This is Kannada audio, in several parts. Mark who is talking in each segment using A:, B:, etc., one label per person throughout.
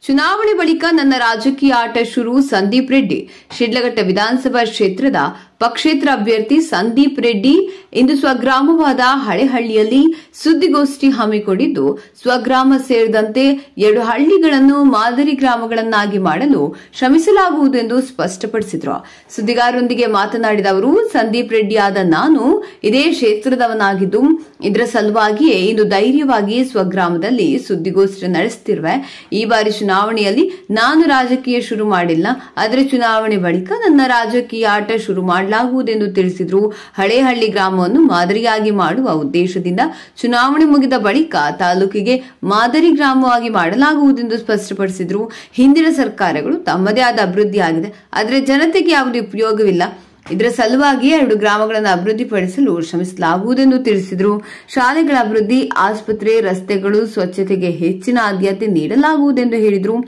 A: ಚುನಾವಣೆ ಬಳಿಕ ನನ್ನ ರಾಜಕೀಯ ಆಟ ಶುರು ಸಂದೀಪ್ ರೆಡ್ಡಿ ಶಿಡ್ಲಘಟ್ಟ ವಿಧಾನಸಭಾ ಕ್ಷೇತ್ರದ ಪಕ್ಷೇತರ ಅಭ್ಯರ್ಥಿ ಸಂದೀಪ್ ರೆಡ್ಡಿ ಇಂದು ಸ್ವಗ್ರಾಮವಾದ ಹಳೆಹಳ್ಳಿಯಲ್ಲಿ ಸುದ್ದಿಗೋಷ್ಠಿ ಹಮ್ಮಿಕೊಂಡಿದ್ದು ಸ್ವಗ್ರಾಮ ಸೇರಿದಂತೆ ಎರಡು ಹಳ್ಳಿಗಳನ್ನು ಮಾದರಿ ಗ್ರಾಮಗಳನ್ನಾಗಿ ಮಾಡಲು ಶ್ರಮಿಸಲಾಗುವುದು ಎಂದು ಸ್ಪಷ್ಟಪಡಿಸಿದರು ಸುದ್ದಿಗಾರರೊಂದಿಗೆ ಮಾತನಾಡಿದ ಅವರು ಸಂದೀಪ್ ರೆಡ್ಡಿ ಆದ ನಾನು ಇದೇ ಕ್ಷೇತ್ರದವನಾಗಿದ್ದು ಇದರ ಸಲುವಾಗಿಯೇ ಇಂದು ಧೈರ್ಯವಾಗಿ ಸ್ವಗ್ರಾಮದಲ್ಲಿ ಸುದ್ದಿಗೋಷ್ಠಿ ನಡೆಸುತ್ತಿರುವೆ ಈ ಬಾರಿ ಚುನಾವಣೆಯಲ್ಲಿ ನಾನು ರಾಜಕೀಯ ಶುರು ಮಾಡಿಲ್ಲ ಆದರೆ ಚುನಾವಣೆ ಬಳಿಕ ನನ್ನ ರಾಜಕೀಯ ಆಟ ಶುರು ಮಾಡಲಾಗುವುದೆಂದು ತಿಳಿಸಿದರು ಹಳೇಹಳ್ಳಿ ಗ್ರಾಮವನ್ನು ಮಾದರಿಯಾಗಿ ಮಾಡುವ ಉದ್ದೇಶದಿಂದ ಚುನಾವಣೆ ಮುಗಿದ ಬಳಿಕ ತಾಲೂಕಿಗೆ ಮಾದರಿ ಗ್ರಾಮವಾಗಿ ಮಾಡಲಾಗುವುದೆಂದು ಸ್ಪಷ್ಟಪಡಿಸಿದರು ಹಿಂದಿನ ಸರ್ಕಾರಗಳು ತಮ್ಮದೇ ಆದ ಅಭಿವೃದ್ಧಿ ಆಗಿದೆ ಆದರೆ ಜನತೆಗೆ ಯಾವುದೇ ಉಪಯೋಗವಿಲ್ಲ ಇದರ ಸಲುವಾಗಿ ಎರಡು ಗ್ರಾಮಗಳನ್ನು ಅಭಿವೃದ್ಧಿಪಡಿಸಲು ಶ್ರಮಿಸಲಾಗುವುದೆಂದು ತಿಳಿಸಿದರು ಶಾಲೆಗಳ ಅಭಿವೃದ್ಧಿ ಆಸ್ಪತ್ರೆ ರಸ್ತೆಗಳು ಸ್ವಚ್ಛತೆಗೆ ಹೆಚ್ಚಿನ ಆದ್ಯತೆ ನೀಡಲಾಗುವುದೆಂದು ಹೇಳಿದರು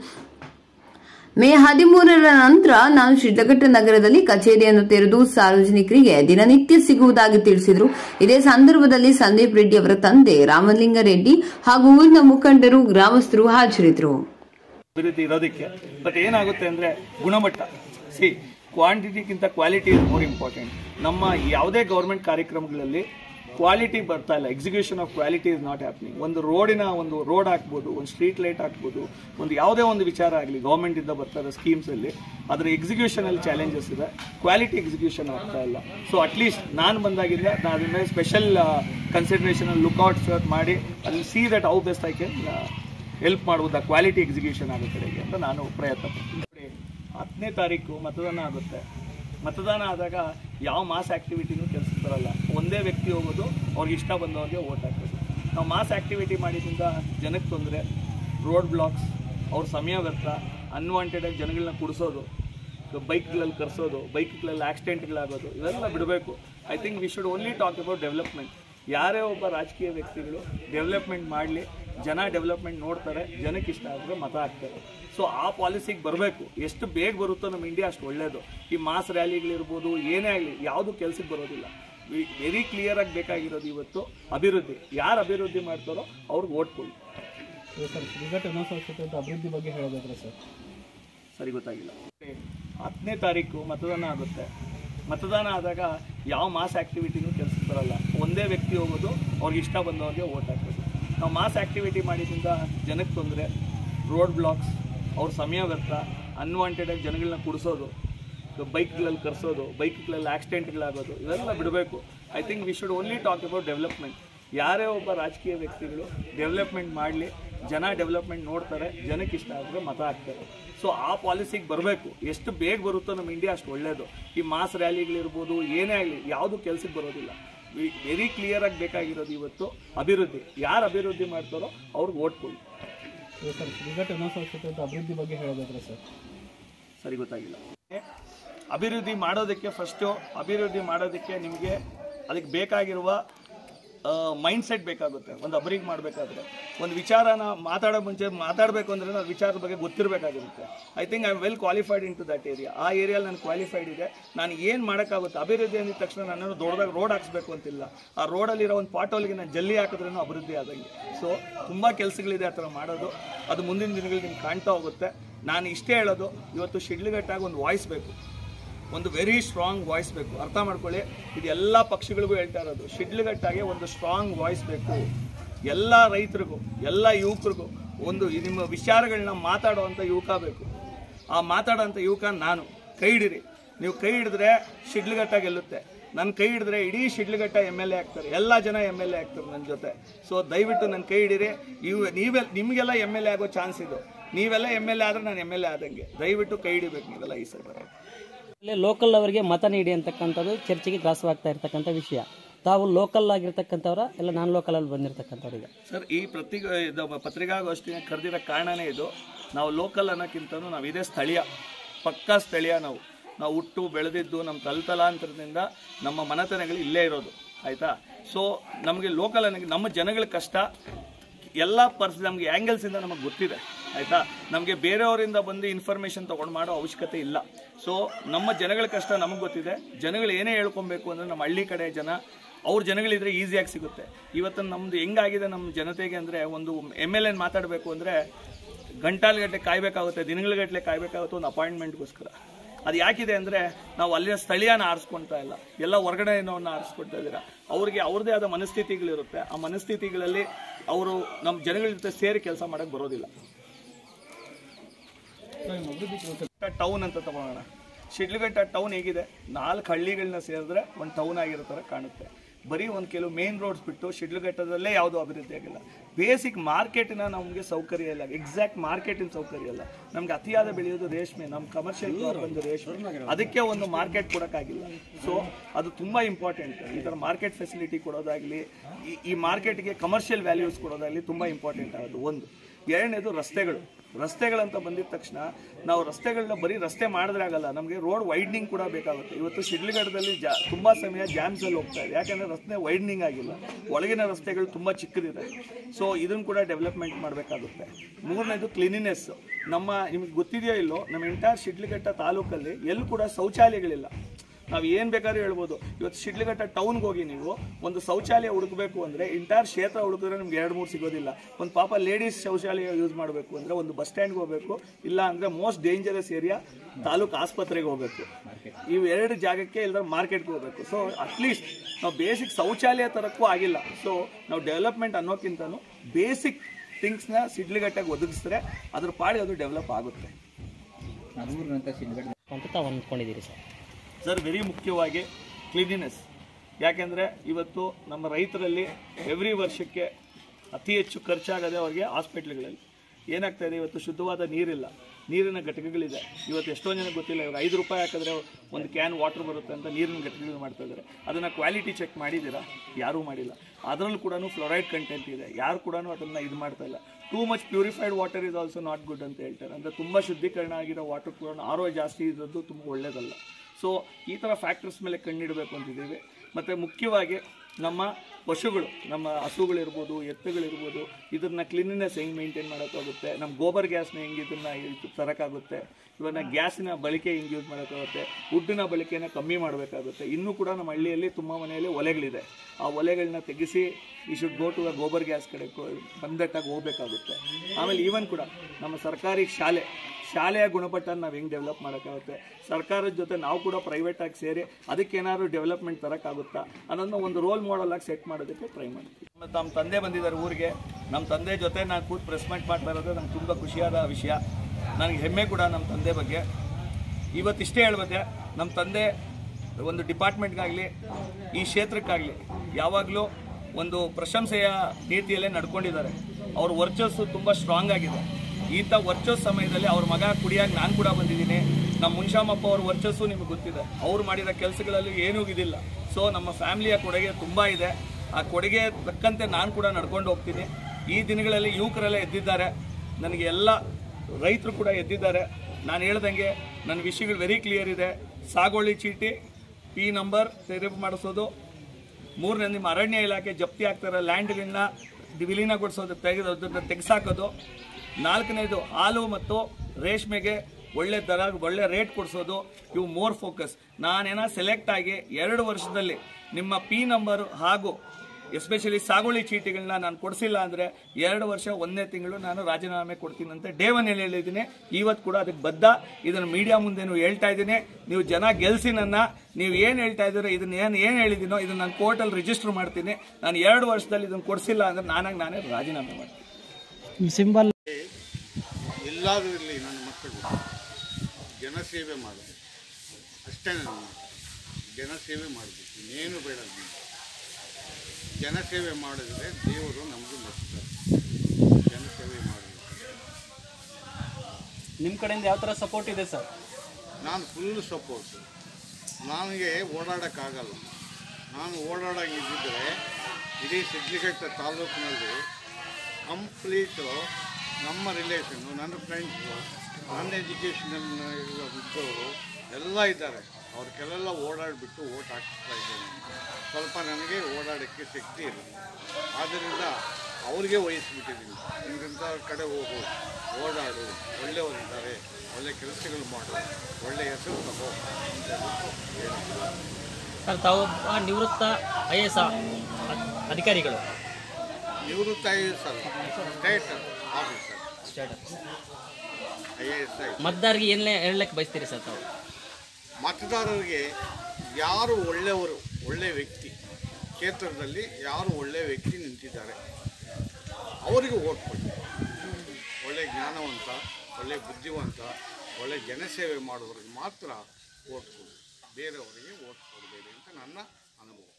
A: ಮೇ ಹದಿಮೂರರ ನಂತರ ನಾನು ಶಿಡ್ಲಘಟ್ಟ ನಗರದಲ್ಲಿ ಕಚೇರಿಯನ್ನು ತೆರೆದು ಸಾರ್ವಜನಿಕರಿಗೆ ದಿನನಿತ್ಯ ಸಿಗುವುದಾಗಿ ತಿಳಿಸಿದರು ಇದೇ ಸಂದರ್ಭದಲ್ಲಿ ಸಂದೀಪ್ ರೆಡ್ಡಿ ಅವರ ತಂದೆ ರಾಮಲಿಂಗ ರೆಡ್ಡಿ ಹಾಗೂ ಊರಿನ ಮುಖಂಡರು ಗ್ರಾಮಸ್ಥರು ಹಾಜರಿದ್ದರು
B: ಅಭಿವೃದ್ಧಿ ಇರೋದಕ್ಕೆ ಬಟ್ ಏನಾಗುತ್ತೆ ಅಂದ್ರೆ ಗುಣಮಟ್ಟ ಸಿ ಕ್ವಾಂಟಿಟಿಗಿಂತ ಕ್ವಾಲಿಟಿ ಇಸ್ ಮೋರ್ ಇಂಪಾರ್ಟೆಂಟ್ ನಮ್ಮ ಯಾವುದೇ ಗೌರ್ಮೆಂಟ್ ಕಾರ್ಯಕ್ರಮಗಳಲ್ಲಿ ಕ್ವಾಲಿಟಿ ಬರ್ತಾ ಇಲ್ಲ execution of quality is not happening ಒಂದು ರೋಡಿನ ಒಂದು ರೋಡ್ ಹಾಕ್ಬೋದು ಒಂದು ಸ್ಟ್ರೀಟ್ ಲೈಟ್ ಹಾಕ್ಬೋದು ಒಂದು ಯಾವುದೇ ಒಂದು ವಿಚಾರ ಆಗಲಿ ಗೌರ್ಮೆಂಟಿಂದ ಬರ್ತಾ ಇರೋ ಸ್ಕೀಮ್ಸಲ್ಲಿ ಅದರ ಎಕ್ಸಿಕ್ಯೂಷನಲ್ಲಿ ಚಾಲೆಂಜಸ್ ಇದೆ ಕ್ವಾಲಿಟಿ ಎಕ್ಸಿಕ್ಯೂಷನ್ ಆಗ್ತಾ ಇಲ್ಲ ಸೊ ಅಟ್ಲೀಸ್ಟ್ ನಾನು ಬಂದಾಗಿಂದ ನಾನು ಅದ್ರ ಮೇಲೆ ಸ್ಪೆಷಲ್ ಕನ್ಸಿಡರೇಷನ್ ಲುಕ್ಔಟ್ ಮಾಡಿ ಅಲ್ಲಿ see that how best I can help ಮಾಡುವುದ ಕ್ವಾಲಿಟಿ ಎಕ್ಸಿಕ್ಯೂಷನ್ ಆಗೋ ಕಡೆಗೆ ಅಂತ ನಾನು ಪ್ರಯತ್ನ ಪಡ್ತೀನಿ ನೋಡಿ, ಹತ್ತನೇ ತಾರೀಕು ಮತದಾನ ಆಗುತ್ತೆ ಮತದಾನ ಆದಾಗ ಯಾವ ಮಾಸ್ ಆ್ಯಕ್ಟಿವಿಟಿನೂ ಕೆಲಸಕ್ಕೆ ಬರಲ್ಲ ಒಂದೇ ವ್ಯಕ್ತಿ ಹೋಗೋದು ಅವ್ರಿಗೆ ಇಷ್ಟ ಬಂದವ್ರಿಗೆ ಓಟ್ ಹಾಕೋದು ನಾವು ಮಾಸ್ ಆ್ಯಕ್ಟಿವಿಟಿ ಮಾಡಿದ್ರಿಂದ ಜನಕ್ಕೆ ತೊಂದರೆ ರೋಡ್ ಬ್ಲಾಕ್ಸ್ ಅವ್ರ ಸಮಯ ವ್ಯರ್ಥ ಅನ್ವಾಂಟೆಡಾಗಿ ಜನಗಳನ್ನ ಕುಡಿಸೋದು ಬೈಕ್ಗಳಲ್ಲಿ ಕರೆಸೋದು ಬೈಕ್ಗಳಲ್ಲಿ ಆಕ್ಸಿಡೆಂಟ್ಗಳಾಗೋದು ಇವೆಲ್ಲ ಬಿಡಬೇಕು I think we should only talk about development ಯಾರೇ ಒಬ್ಬ ರಾಜಕೀಯ ವ್ಯಕ್ತಿಗಳು ಡೆವಲಪ್ಮೆಂಟ್ ಮಾಡಲಿ ಜನ ಡೆವಲಪ್ಮೆಂಟ್ ನೋಡ್ತಾರೆ ಜನಕ್ಕೆ ಇಷ್ಟ ಆದರೆ ಮತ ಹಾಕ್ತಾರೆ ಸೊ ಆ ಪಾಲಿಸಿಗೆ ಬರಬೇಕು ಎಷ್ಟು ಬೇಗ ಬರುತ್ತೋ ನಮ್ಮ ಇಂಡಿಯಾ ಅಷ್ಟು ಒಳ್ಳೆಯದು ಈ ಮಾಸ್ ರ್ಯಾಲಿಗಳಿರ್ಬೋದು ಏನೇ ಆಗಲಿ ಯಾವುದು ಕೆಲಸಕ್ಕೆ ಬರೋದಿಲ್ಲ ವೆರಿ ಕ್ಲಿಯರ್ ಆಗಿ ಬೇಕಾಗಿರೋದು ಇವತ್ತು ಅಭಿವೃದ್ಧಿ ಯಾರು ಅಭಿವೃದ್ಧಿ ಮಾಡ್ತಾರೋ ಅವ್ರಿಗೆ ಓಟ್ ಕೊಡಿ
C: ಸರ್ ಕ್ರಿಕೆಟ್ ವಿಧಾನಸಭಾ ಕ್ಷೇತ್ರದ ಅಭಿವೃದ್ಧಿ ಬಗ್ಗೆ ಹೇಳೋದಾದ್ರೆ ಸರ್
B: ಸರಿ ಗೊತ್ತಾಗಿಲ್ಲ ಹತ್ತನೇ ತಾರೀಕು ಮತದಾನ ಆಗುತ್ತೆ ಮತದಾನ ಆದಾಗ ಯಾವ ಮಾಸ್ ಆ್ಯಕ್ಟಿವಿಟಿನೂ ಕೆಲಸಕ್ಕೆ ಬರಲ್ಲ ಒಂದೇ ವ್ಯಕ್ತಿ ಹೋಗೋದು ಅವ್ರಿಗೆ ಇಷ್ಟ ಬಂದವ್ರಿಗೆ ಓಟ್ ಹಾಕೋದು ನಾವು ಮಾಸ್ ಆ್ಯಕ್ಟಿವಿಟಿ ಮಾಡಿದ್ರಿಂದ ಜನಕ್ಕೆ ತೊಂದರೆ ರೋಡ್ ಬ್ಲಾಕ್ಸ್ ಅವ್ರ ಸಮಯ ವ್ಯರ್ಥ ಅನ್ವಾಂಟೆಡಾಗಿ ಜನಗಳನ್ನ ಕುಡಿಸೋದು ಬೈಕ್ಗಳಲ್ಲಿ ಕರೆಸೋದು ಬೈಕ್ಗಳಲ್ಲಿ ಆಕ್ಸಿಡೆಂಟ್ಗಳಾಗೋದು ಇವೆಲ್ಲ ಬಿಡಬೇಕು I think we should only talk about development ಯಾರೇ ಒಬ್ಬ ರಾಜಕೀಯ ವ್ಯಕ್ತಿಗಳು ಡೆವಲಪ್ಮೆಂಟ್ ಮಾಡಲಿ ಜನ ಡೆವಲಪ್ಮೆಂಟ್ ನೋಡ್ತಾರೆ ಜನಕ್ಕೆ ಇಷ್ಟ ಆದರೆ ಮತ ಹಾಕ್ತಾರೆ ಸೊ ಆ ಪಾಲಿಸಿಗೆ ಬರಬೇಕು ಎಷ್ಟು ಬೇಗ ಬರುತ್ತೋ ನಮ್ಮ ಇಂಡಿಯಾ ಅಷ್ಟು ಒಳ್ಳೆಯದು ಈ ಮಾಸ್ ರ್ಯಾಲಿಗಳಿರ್ಬೋದು ಏನೇ ಆಗಲಿ ಯಾವುದು ಕೆಲಸಕ್ಕೆ ಬರೋದಿಲ್ಲ ವೆರಿ ಕ್ಲಿಯರ್ ಆಗಿ ಬೇಕಾಗಿರೋದು ಇವತ್ತು ಅಭಿವೃದ್ಧಿ ಯಾರು ಅಭಿವೃದ್ಧಿ ಮಾಡ್ತಾರೋ ಅವ್ರಿಗೆ ಓಟ್ ಕೊಡಿ
C: ಸರ್ ಕ್ರಿಕೆಟ್ ವಿಧಾನಸಭಾ ಕ್ಷೇತ್ರದ ಅಭಿವೃದ್ಧಿ ಬಗ್ಗೆ ಹೇಳೋದಾದ್ರೆ ಸರ್
B: ಸರಿ ಗೊತ್ತಾಗಿಲ್ಲ ಅಭಿವೃದ್ಧಿ ಮಾಡೋದಕ್ಕೆ ಫಸ್ಟು ಅಭಿವೃದ್ಧಿ ಮಾಡೋದಕ್ಕೆ ನಿಮಗೆ ಅದಕ್ಕೆ ಬೇಕಾಗಿರುವ ಮೈಂಡ್ ಸೆಟ್ ಬೇಕಾಗುತ್ತೆ ಒಂದು ಅಭಿವೃದ್ಧಿ ಮಾಡಬೇಕಾದ್ರೆ ಒಂದು ವಿಚಾರನ ಮಾತಾಡೋ ಮುಂಚೆ ಮಾತಾಡಬೇಕು ಅಂದ್ರೆ ಅದು ವಿಚಾರದ ಬಗ್ಗೆ ಗೊತ್ತಿರಬೇಕಾಗಿರುತ್ತೆ I think I am well qualified in to that area ಆ ಏರಿಯಲ್ಲಿ ನಾನು ಕ್ವಾಲಿಫೈಡ್ ಇದೆ ನಾನು ಏನು ಮಾಡೋಕ್ಕಾಗುತ್ತೆ ಅಭಿವೃದ್ಧಿ ಅಂದಿದ ತಕ್ಷಣ ನಾನು ದೊಡ್ಡದಾಗಿ ರೋಡ್ ಹಾಕ್ಸ್ಬೇಕು ಅಂತಿಲ್ಲ ಆ ರೋಡಲ್ಲಿರೋ ಒಂದು ಪಾಟೋಲ್ಗೆ ನಾನು ಜಲ್ಲಿ ಹಾಕಿದ್ರೂ ಅಭಿವೃದ್ಧಿ ಆದಂಗೆ ಸೊ ತುಂಬ ಕೆಲಸಗಳಿದೆ ಆ ಥರ ಮಾಡೋದು ಅದು ಮುಂದಿನ ದಿನಗಳಲ್ಲಿ ನಿಮ್ಗೆ ಕಾಣ್ತಾ ಹೋಗುತ್ತೆ ನಾನು ಇಷ್ಟೇ ಹೇಳೋದು ಇವತ್ತು ಶಿಡ್ಲಘಟ್ಟಾಗಿ ಒಂದು ವಾಯ್ಸ್ ಬೇಕು ಒಂದು ವೆರಿ ಸ್ಟ್ರಾಂಗ್ ವಾಯ್ಸ್ ಬೇಕು ಅರ್ಥ ಮಾಡ್ಕೊಳ್ಳಿ ಇದು ಎಲ್ಲ ಪಕ್ಷಗಳಿಗೂ ಹೇಳ್ತಾ ಇರೋದು ಶಿಡ್ಲಘಟ್ಟಾಗೆ ಒಂದು ಸ್ಟ್ರಾಂಗ್ ವಾಯ್ಸ್ ಬೇಕು ಎಲ್ಲ ರೈತರಿಗೂ ಎಲ್ಲ ಯುವಕರಿಗೂ ಒಂದು ಈ ನಿಮ್ಮ ವಿಚಾರಗಳನ್ನ ಮಾತಾಡುವಂಥ ಯುವಕ ಬೇಕು ಆ ಮಾತಾಡೋಂಥ ಯುವಕ ನಾನು ಕೈ ಹಿಡಿರಿ ನೀವು ಕೈ ಹಿಡಿದ್ರೆ ಶಿಡ್ಲಘಟ್ಟ ಗೆಲ್ಲುತ್ತೆ ನನ್ನ ಕೈ ಹಿಡಿದ್ರೆ ಇಡೀ ಶಿಡ್ಲಘಟ್ಟ ಎಮ್ ಎಲ್ ಎ ಆಗ್ತಾರೆ ಎಲ್ಲ ಜನ ಎಮ್ ಎಲ್ ಎ ಆಗ್ತಾರೆ ನನ್ನ ಜೊತೆ ಸೊ ದಯವಿಟ್ಟು ನನ್ನ ಕೈ ಹಿಡೀರಿ ಇವು ನೀವೇ ನಿಮಗೆಲ್ಲ ಎಮ್ ಎಲ್ ಎ ಆಗೋ ಚಾನ್ಸ್ ಇದು ನೀವೆಲ್ಲ ಎಮ್ ಎಲ್ ಎ ಆದರೆ ನಾನು ಎಮ್ ಎಲ್ ಎ ಆದಂಗೆ ದಯವಿಟ್ಟು ಕೈ ಹಿಡಿಬೇಕು ನೀವೆಲ್ಲ ಈ ಸಲ
D: ಅಲ್ಲಿ ಲೋಕಲ್ ಅವರಿಗೆ ಮತ ನೀಡಿ ಅಂತಕ್ಕಂಥದ್ದು ಚರ್ಚೆಗೆ ಗ್ರಾಸವಾಗ್ತಾ ಇರ್ತಕ್ಕಂಥ ವಿಷಯ ತಾವು ಲೋಕಲ್ ಆಗಿರ್ತಕ್ಕಂಥವ್ರ ಎಲ್ಲ ನಾನ್ ಲೋಕಲ್ ಅಲ್ಲಿ ಬಂದಿರತಕ್ಕಂಥವ್ರಿಗೆ
B: ಸರ್ ಈ ಪ್ರತಿಗ ಇದು ಪತ್ರಿಕಾಗೋಷ್ಠಿನ ಕರೆದಿರೋ ಕಾರಣನೇ ಇದು ನಾವು ಲೋಕಲ್ ಅನ್ನೋಕ್ಕಿಂತನೂ ನಾವು ಇದೇ ಸ್ಥಳೀಯ ಪಕ್ಕಾ ಸ್ಥಳೀಯ ನಾವು ನಾವು ಹುಟ್ಟು ಬೆಳೆದಿದ್ದು ನಮ್ಮ ತಲತಲಾಂತರದಿಂದ ನಮ್ಮ ಮನೆತನಗಳು ಇಲ್ಲೇ ಇರೋದು ಆಯಿತಾ ಸೊ ನಮಗೆ ಲೋಕಲ್ ಅನ್ನೋಕ್ಕೆ ನಮ್ಮ ಜನಗಳ ಕಷ್ಟ ಎಲ್ಲ ಪರ್ಸ್ ನಮಗೆ ಆ್ಯಂಗಲ್ಸಿಂದ ನಮಗೆ ಗೊತ್ತಿದೆ ಆಯಿತಾ ನಮಗೆ ಬೇರೆಯವರಿಂದ ಬಂದು ಇನ್ಫಾರ್ಮೇಷನ್ ತೊಗೊಂಡು ಮಾಡೋ ಅವಶ್ಯಕತೆ ಇಲ್ಲ ಸೊ ನಮ್ಮ ಜನಗಳ ಕಷ್ಟ ನಮಗೆ ಗೊತ್ತಿದೆ ಜನಗಳು ಏನೇ ಹೇಳ್ಕೊಬೇಕು ಅಂದರೆ ನಮ್ಮ ಹಳ್ಳಿ ಕಡೆ ಜನ ಅವ್ರ ಜನಗಳಿದ್ರೆ ಈಸಿಯಾಗಿ ಸಿಗುತ್ತೆ ಇವತ್ತು ನಮ್ದು ಹೆಂಗಾಗಿದೆ ನಮ್ಮ ಜನತೆಗೆ ಅಂದರೆ ಒಂದು ಎಮ್ ಎಲ್ ಎನ್ ಮಾತಾಡಬೇಕು ಅಂದರೆ ಗಂಟಾಲ್ಗಟ್ಟಲೆ ಕಾಯ್ಬೇಕಾಗುತ್ತೆ ದಿನಗಳಗಟ್ಟಲೆ ಕಾಯ್ಬೇಕಾಗುತ್ತೆ ಒಂದು ಅಪಾಯಿಂಟ್ಮೆಂಟ್ಗೋಸ್ಕರ ಅದು ಯಾಕಿದೆ ಅಂದರೆ ನಾವು ಅಲ್ಲಿನ ಸ್ಥಳೀಯನ ಆರಿಸ್ಕೊಳ್ತಾ ಇಲ್ಲ ಎಲ್ಲ ಹೊರಗಡೆ ಏನೋನ್ನ ಆರಿಸ್ಕೊಳ್ತಾ ಇದ್ದೀರಾ ಅವ್ರಿಗೆ ಅವ್ರದ್ದೇ ಆದ ಮನಸ್ಥಿತಿಗಳಿರುತ್ತೆ ಆ ಮನಸ್ಥಿತಿಗಳಲ್ಲಿ ಅವರು ನಮ್ಮ ಜನಗಳ ಜೊತೆ ಸೇರಿ ಕೆಲಸ ಮಾಡೋಕ್ಕೆ ಬರೋದಿಲ್ಲ ಟೌನ್ ಅಂತ ತಗೊಳ್ಳೋಣ ಶಿಡ್ಲಘಟ್ಟ ಟೌನ್ ಹೇಗಿದೆ ನಾಲ್ಕು ಹಳ್ಳಿಗಳನ್ನ ಸೇರಿದ್ರೆ ಒಂದು ಟೌನ್ ಆಗಿರೋ ಥರ ಕಾಣುತ್ತೆ ಬರೀ ಒಂದು ಕೆಲವು ಮೇನ್ ರೋಡ್ಸ್ ಬಿಟ್ಟು ಶಿಡ್ಲಘಟ್ಟದಲ್ಲೇ ಯಾವುದೂ ಅಭಿವೃದ್ಧಿ ಆಗಿಲ್ಲ ಬೇಸಿಕ್ ಮಾರ್ಕೆಟಿನ ನಮಗೆ ಸೌಕರ್ಯ ಇಲ್ಲ ಎಕ್ಸಾಕ್ಟ್ ಮಾರ್ಕೆಟಿನ ಸೌಕರ್ಯ ಇಲ್ಲ ನಮ್ಗೆ ಅತಿಯಾದ ಬೆಳೆಯೋದು ರೇಷ್ಮೆ ನಮ್ಮ ಕಮರ್ಷಿಯಲ್ ಬಂದು ರೇಷ್ಮೆ ಅದಕ್ಕೆ ಒಂದು ಮಾರ್ಕೆಟ್ ಕೊಡೋಕ್ಕಾಗಿಲ್ಲ ಸೊ ಅದು ತುಂಬ ಇಂಪಾರ್ಟೆಂಟ್ ಈ ಥರ ಮಾರ್ಕೆಟ್ ಫೆಸಿಲಿಟಿ ಕೊಡೋದಾಗಲಿ ಈ ಈ ಮಾರ್ಕೆಟ್ಗೆ ಕಮರ್ಷಿಯಲ್ ವ್ಯಾಲ್ಯೂಸ್ ಕೊಡೋದಾಗಲಿ ತುಂಬ ಇಂಪಾರ್ಟೆಂಟ್ ಆಗೋದು ಒಂದು ಎರಡನೇದು ರಸ್ತೆಗಳು ರಸ್ತೆಗಳಂತ ಬಂದಿದ ತಕ್ಷಣ ನಾವು ರಸ್ತೆಗಳನ್ನ ಬರೀ ರಸ್ತೆ ಮಾಡಿದ್ರೆ ಆಗಲ್ಲ ನಮಗೆ ರೋಡ್ ವೈಡ್ನಿಂಗ್ ಕೂಡ ಬೇಕಾಗುತ್ತೆ ಇವತ್ತು ಶಿಡ್ಲಘಟ್ಟದಲ್ಲಿ ಜಾ ತುಂಬ ಸಮಯ ಜಾಮ್ಸಲ್ಲಿ ಹೋಗ್ತಾ ಇದೆ ಯಾಕಂದರೆ ರಸ್ತೆ ವೈಡ್ನಿಂಗ್ ಆಗಿಲ್ಲ ಒಳಗಿನ ರಸ್ತೆಗಳು ತುಂಬ ಚಿಕ್ಕದಿದೆ ಸೊ ಇದನ್ನು ಕೂಡ ಡೆವಲಪ್ಮೆಂಟ್ ಮಾಡಬೇಕಾಗುತ್ತೆ ಮೂರನೇದು ಕ್ಲೀನಿನೆಸ್ ನಮ್ಮ ನಿಮಗೆ ಗೊತ್ತಿದೆಯೋ ಇಲ್ಲೋ ನಮ್ಮ ಎಂಟೈರ್ ಶಿಡ್ಲಘಟ್ಟ ತಾಲೂಕಲ್ಲಿ ಎಲ್ಲೂ ಕೂಡ ಶೌಚಾಲಯಗಳಿಲ್ಲ ನಾವು ಏನು ಬೇಕಾದ್ರೂ ಹೇಳ್ಬೋದು ಇವತ್ತು ಶಿಡ್ಲಘಟ್ಟ ಟೌನ್ಗೆ ಹೋಗಿ ನೀವು ಒಂದು ಶೌಚಾಲಯ ಹುಡುಕಬೇಕು ಅಂದರೆ ಇಂಟೈರ್ ಕ್ಷೇತ್ರ ಹುಡುಕಿದ್ರೆ ನಿಮ್ಗೆ ಎರಡು ಮೂರು ಸಿಗೋದಿಲ್ಲ ಒಂದು ಪಾಪ ಲೇಡೀಸ್ ಶೌಚಾಲಯ ಯೂಸ್ ಮಾಡಬೇಕು ಅಂದರೆ ಒಂದು ಬಸ್ ಸ್ಟ್ಯಾಂಡ್ಗೆ ಹೋಗಬೇಕು ಇಲ್ಲ ಅಂದರೆ ಮೋಸ್ಟ್ ಡೇಂಜರಸ್ ಏರಿಯಾ ತಾಲೂಕು ಆಸ್ಪತ್ರೆಗೆ ಹೋಗಬೇಕು ಇವು ಎರಡು ಜಾಗಕ್ಕೆ ಇಲ್ಲದ್ರೆ ಮಾರ್ಕೆಟ್ಗೆ ಹೋಗಬೇಕು ಸೊ ಅಟ್ಲೀಸ್ಟ್ ನಾವು ಬೇಸಿಕ್ ಶೌಚಾಲಯ ತರಕ್ಕೂ ಆಗಿಲ್ಲ ಸೊ ನಾವು ಡೆವಲಪ್ಮೆಂಟ್ ಅನ್ನೋಕ್ಕಿಂತನೂ ಬೇಸಿಕ್ ಥಿಂಗ್ಸ್ನ ಸಿಡ್ಲಘಟ್ಟಗೆ ಒದಗಿಸಿದ್ರೆ ಅದ್ರ ಪಾಡಿಗೆ ಅದು ಡೆವಲಪ್ ಆಗುತ್ತೆ
D: ಅಂತ ತಾವು ಅಂದ್ಕೊಂಡಿದ್ದೀರಿ ಸರ್
B: ಸರ್ ವೆರಿ ಮುಖ್ಯವಾಗಿ ಕ್ಲೀನಿನೆಸ್ ಯಾಕೆಂದರೆ ಇವತ್ತು ನಮ್ಮ ರೈತರಲ್ಲಿ ಎವ್ರಿ ವರ್ಷಕ್ಕೆ ಅತಿ ಹೆಚ್ಚು ಖರ್ಚಾಗದೆ ಅವ್ರಿಗೆ ಹಾಸ್ಪಿಟ್ಲ್ಗಳಲ್ಲಿ ಏನಾಗ್ತಾ ಇದೆ ಇವತ್ತು ಶುದ್ಧವಾದ ನೀರಿಲ್ಲ ನೀರಿನ ಘಟಕಗಳಿದೆ ಇವತ್ತು ಎಷ್ಟೋ ಜನಕ್ಕೆ ಗೊತ್ತಿಲ್ಲ ಇವಾಗ ಐದು ರೂಪಾಯಿ ಹಾಕಿದ್ರೆ ಒಂದು ಕ್ಯಾನ್ ವಾಟರ್ ಬರುತ್ತೆ ಅಂತ ನೀರಿನ ಘಟಕಗಳು ಮಾಡ್ತಾ ಇದ್ದಾರೆ ಅದನ್ನು ಕ್ವಾಲಿಟಿ ಚೆಕ್ ಮಾಡಿದ್ದೀರಾ ಯಾರೂ ಮಾಡಿಲ್ಲ ಅದರಲ್ಲೂ ಕೂಡ ಫ್ಲೋರೈಡ್ ಕಂಟೆಂಟ್ ಇದೆ ಯಾರು ಕೂಡ ಅದನ್ನು ಇದು ಮಾಡ್ತಾ ಇಲ್ಲ too much purified water is also not good ಅಂತ ಹೇಳ್ತಾರೆ ಅಂದರೆ ತುಂಬ ಶುದ್ಧೀಕರಣ ಆಗಿರೋ ವಾಟರ್ ಕೂಡ ಆರೋ ಜಾಸ್ತಿ ಇರೋದು ತುಂಬ ಒಳ್ಳೆಯದಲ್ಲ ಸೊ ಈ ಥರ ಫ್ಯಾಕ್ಟರ್ಸ್ ಮೇಲೆ ಕಣ್ಣಿಡಬೇಕು ಅಂತಿದ್ದೀವಿ ಮತ್ತು ಮುಖ್ಯವಾಗಿ ನಮ್ಮ ಪಶುಗಳು ನಮ್ಮ ಹಸುಗಳಿರ್ಬೋದು ಎತ್ತುಗಳಿರ್ಬೋದು ಇದನ್ನ ಕ್ಲೀನಿನೆಸ್ ಹೆಂಗೆ ಮೇಂಟೈನ್ ಮಾಡೋಕ್ಕಾಗುತ್ತೆ ನಮ್ಮ ಗೋಬರ್ ಗ್ಯಾಸ್ನ ಹೆಂಗೆ ಇದನ್ನು ತರೋಕ್ಕಾಗುತ್ತೆ ಇವನ್ನ ಗ್ಯಾಸಿನ ಬಳಕೆ ಹೆಂಗೆ ಯೂಸ್ ಮಾಡೋಕ್ಕಾಗುತ್ತೆ ವುಡ್ಡಿನ ಬಳಕೆನ ಕಮ್ಮಿ ಮಾಡಬೇಕಾಗುತ್ತೆ ಇನ್ನೂ ಕೂಡ ನಮ್ಮ ಹಳ್ಳಿಯಲ್ಲಿ ತುಂಬ ಮನೆಯಲ್ಲಿ ಒಲೆಗಳಿದೆ ಆ ಒಲೆಗಳನ್ನ ತೆಗೆಸಿ ಈ should go to gobar gas ಕಡೆ ಬಂದಟ್ಟಾಗಿ ಹೋಗಬೇಕಾಗುತ್ತೆ ಆಮೇಲೆ ಈವನ್ ಕೂಡ ನಮ್ಮ ಸರ್ಕಾರಿ ಶಾಲೆ ಶಾಲೆಯ ಗುಣಮಟ್ಟನ ನಾವು ಹೆಂಗೆ ಡೆವಲಪ್ ಮಾಡೋಕ್ಕಾಗುತ್ತೆ ಸರ್ಕಾರದ ಜೊತೆ ನಾವು ಕೂಡ ಪ್ರೈವೇಟ್ ಆಗಿ ಸೇರಿ ಅದಕ್ಕೆ ಏನಾದ್ರು ಡೆವಲಪ್ಮೆಂಟ್ ತರೋಕ್ಕಾಗುತ್ತಾ ಅನ್ನೋದನ್ನ ಒಂದು ರೋಲ್ ಮಾಡೆಲ್ ಆಗಿ ಸೆಟ್ ಮಾಡೋದಕ್ಕೆ ಟ್ರೈ ಮಾಡ್ತೀವಿ ಮತ್ತು ನಮ್ಮ ತಂದೆ ಬಂದಿದ್ದಾರೆ ಊರಿಗೆ ನಮ್ಮ ತಂದೆ ಜೊತೆ ನಾನು ಕೂತು ಪ್ರೆಸ್ ಮೀಟ್ ಮಾಡ್ತಾ ಇರೋದು ನಂಗೆ ತುಂಬ ಖುಷಿಯಾದ ವಿಷಯ ನನಗೆ ಹೆಮ್ಮೆ ಕೂಡ ನಮ್ಮ ತಂದೆ ಬಗ್ಗೆ ಇವತ್ತಿಷ್ಟೇ ಹೇಳ್ಬೋದೆ ನಮ್ಮ ತಂದೆ ಒಂದು ಡಿಪಾರ್ಟ್ಮೆಂಟ್ಗಾಗಲಿ ಈ ಕ್ಷೇತ್ರಕ್ಕಾಗಲಿ ಯಾವಾಗಲೂ ಒಂದು ಪ್ರಶಂಸೆಯ ರೀತಿಯಲ್ಲೇ ನಡ್ಕೊಂಡಿದ್ದಾರೆ ಅವ್ರ ವರ್ಚಸ್ಸು ತುಂಬ ಸ್ಟ್ರಾಂಗ್ ಆಗಿದೆ ಇಂಥ ವರ್ಚಸ್ ಸಮಯದಲ್ಲಿ ಅವ್ರ ಮಗ ಕುಡಿಯಾಗಿ ನಾನು ಕೂಡ ಬಂದಿದ್ದೀನಿ ನಮ್ಮ ಮುನ್ಶಾಮಪ್ಪ ಅವ್ರ ವರ್ಚಸ್ಸು ನಿಮಗೆ ಗೊತ್ತಿದೆ ಅವ್ರು ಮಾಡಿರೋ ಕೆಲಸಗಳಲ್ಲಿ ಏನೂ ಇದಿಲ್ಲ ಸೊ ನಮ್ಮ ಫ್ಯಾಮಿಲಿಯ ಕೊಡುಗೆ ತುಂಬ ಇದೆ ಆ ಕೊಡುಗೆ ತಕ್ಕಂತೆ ನಾನು ಕೂಡ ನಡ್ಕೊಂಡು ಹೋಗ್ತೀನಿ ಈ ದಿನಗಳಲ್ಲಿ ಯುವಕರೆಲ್ಲ ಎದ್ದಿದ್ದಾರೆ ನನಗೆ ಎಲ್ಲ ರೈತರು ಕೂಡ ಎದ್ದಿದ್ದಾರೆ ನಾನು ಹೇಳ್ದಂಗೆ ನನ್ನ ವಿಷಯಗಳು ವೆರಿ ಕ್ಲಿಯರ್ ಇದೆ ಸಾಗುವಳಿ ಚೀಟಿ ಪಿ ನಂಬರ್ ತೆರವು ಮಾಡಿಸೋದು ಮೂರನೇ ನಿಮ್ಮ ಅರಣ್ಯ ಇಲಾಖೆ ಜಪ್ತಿ ಆಗ್ತಿರೋ ಲ್ಯಾಂಡ್ಗಳನ್ನ ವಿಲೀನಗೊಳಿಸೋದು ತೆಗೆದು ಅದನ್ನ ತೆಗೆಸಾಕೋದು ನಾಲ್ಕನೇದು ಹಾಲು ಮತ್ತು ರೇಷ್ಮೆಗೆ ಒಳ್ಳೆ ದರ ಒಳ್ಳೆ ರೇಟ್ ಕೊಡಿಸೋದು ಇವು ಮೋರ್ ಫೋಕಸ್ ನಾನೇನ ಸೆಲೆಕ್ಟ್ ಆಗಿ ಎರಡು ವರ್ಷದಲ್ಲಿ ನಿಮ್ಮ ಪಿ ನಂಬರ್ ಹಾಗೂ ಎಸ್ಪೆಷಲಿ ಸಾಗುವಳಿ ಚೀಟಿಗಳನ್ನ ನಾನು ಕೊಡಿಸಿಲ್ಲ ಅಂದರೆ ಎರಡು ವರ್ಷ ಒಂದನೇ ತಿಂಗಳು ನಾನು ರಾಜೀನಾಮೆ ಕೊಡ್ತೀನಿ ಅಂತ ಡೇ ಒನ್ ಹೇಳಿ ಹೇಳಿದ್ದೀನಿ ಇವತ್ತು ಕೂಡ ಅದಕ್ಕೆ ಬದ್ಧ ಇದನ್ನು ಮೀಡಿಯಾ ಮುಂದೆ ಹೇಳ್ತಾ ಇದ್ದೀನಿ ನೀವು ಜನ ಗೆಲ್ಸಿ ನನ್ನ ನೀವು ಏನು ಹೇಳ್ತಾ ಇದ್ದೀರೋ ಇದನ್ನ ಏನು ಏನು ಹೇಳಿದ್ದೀನೋ ಇದನ್ನು ನಾನು ಕೋರ್ಟಲ್ಲಿ ರಿಜಿಸ್ಟರ್ ಮಾಡ್ತೀನಿ ನಾನು ಎರಡು ವರ್ಷದಲ್ಲಿ ಇದನ್ನು ಕೊಡಿಸಿಲ್ಲ ಅಂದರೆ ನಾನಾಗಿ ನಾನೇ ರಾಜೀನಾಮೆ ಮಾಡ್ತೀನಿ
D: ಸಿಂಬಲ್
E: ಎಲ್ಲಾದರೂ ಇರಲಿ ನನ್ನ ಮಕ್ಕಳು ಜನಸೇವೆ ಮಾಡೋದು ಅಷ್ಟೇ ನನ್ನ ಮಾತು. ಜನಸೇವೆ ಮಾಡಬೇಕು ಇನ್ನೇನು ಬೇಡ ನನಗೆ. ಜನಸೇವೆ ಮಾಡಿದ್ರೆ ದೇವರು ನಮಗೂ ನಡ್ತಾರೆ ಜನಸೇವೆ ಮಾಡಬೇಕು
C: ನಿಮ್ಮ ಕಡೆಯಿಂದ ಯಾವ ಥರ ಸಪೋರ್ಟ್ ಇದೆ ಸರ್
E: ನಾನು ಫುಲ್ ಸಪೋರ್ಟ್ ನನಗೆ ಓಡಾಡೋಕ್ಕಾಗಲ್ಲ ನಾನು ಓಡಾಡೋಂಗಿದ್ದರೆ ಇಡೀ ಸಿಡ್ಲಿಘಟ್ಟ ತಾಲೂಕಿನಲ್ಲಿ ಕಂಪ್ಲೀಟು ನಮ್ಮ ರಿಲೇಷನ್ನು ನನ್ನ ಫ್ರೆಂಡ್ಸು ನನ್ನ ಎಜುಕೇಷನಲ್ ಇದ್ದವರು ಎಲ್ಲ ಇದ್ದಾರೆ ಅವ್ರಿಗೆಲ್ಲ ಓಡಾಡಿಬಿಟ್ಟು ಓಟ್ ಹಾಕ್ತಾ ಇದ್ದೇನೆ ಸ್ವಲ್ಪ ನನಗೆ ಓಡಾಡೋಕ್ಕೆ ಶಕ್ತಿ ಇಲ್ಲ ಆದ್ದರಿಂದ ಅವ್ರಿಗೆ ವಹಿಸ್ಬಿಟ್ಟಿದ್ದೀನಿ ಇಂಥ ಕಡೆ ಹೋಗು ಓಡಾಡು ಒಳ್ಳೆಯವರಿದ್ದಾರೆ ಒಳ್ಳೆ ಕೆಲಸಗಳು ಮಾಡು ಒಳ್ಳೆ ಹೆಸರು ತಗೋ ಅಂತ ಹೇಳ್ಬಿಟ್ಟು ಹೇಳಿದ್ದೀನಿ.
D: ಸರ್ ತಾವು ಒಬ್ಬ ನಿವೃತ್ತ ಐ ಎಸ್ ಅಧಿಕಾರಿಗಳು
E: ನಿವೃತ್ತ ಐ ಎಸ್ ಅಲ್ಲ state officer
D: Richard
E: I A S I
D: ಮತದಾರರಿಗೆ ಏನೇ ಹೇಳಕ್ಕೆ ಬಯಸ್ತೀರಿ ಸರ್ ತಾವು
E: ಮತದಾರರಿಗೆ ಯಾರು ಒಳ್ಳೆಯವರು ಒಳ್ಳೆಯ ವ್ಯಕ್ತಿ ಕ್ಷೇತ್ರದಲ್ಲಿ ಯಾರು ಒಳ್ಳೆಯ ವ್ಯಕ್ತಿ ನಿಂತಿದ್ದಾರೆ ಅವರಿಗೆ ಓಟ್ ಕೊಡಿ ಒಳ್ಳೆಯ ಜ್ಞಾನವಂತ ಒಳ್ಳೆಯ ಬುದ್ಧಿವಂತ ಒಳ್ಳೆಯ ಜನಸೇವೆ ಮಾಡೋರಿಗೆ ಮಾತ್ರ ಓಟ್ ಕೊಡಿ ಬೇರೆಯವರಿಗೆ ಓಟ್ ಕೊಡಬೇಡಿ ಅಂತ ನನ್ನ ಅನುಭವ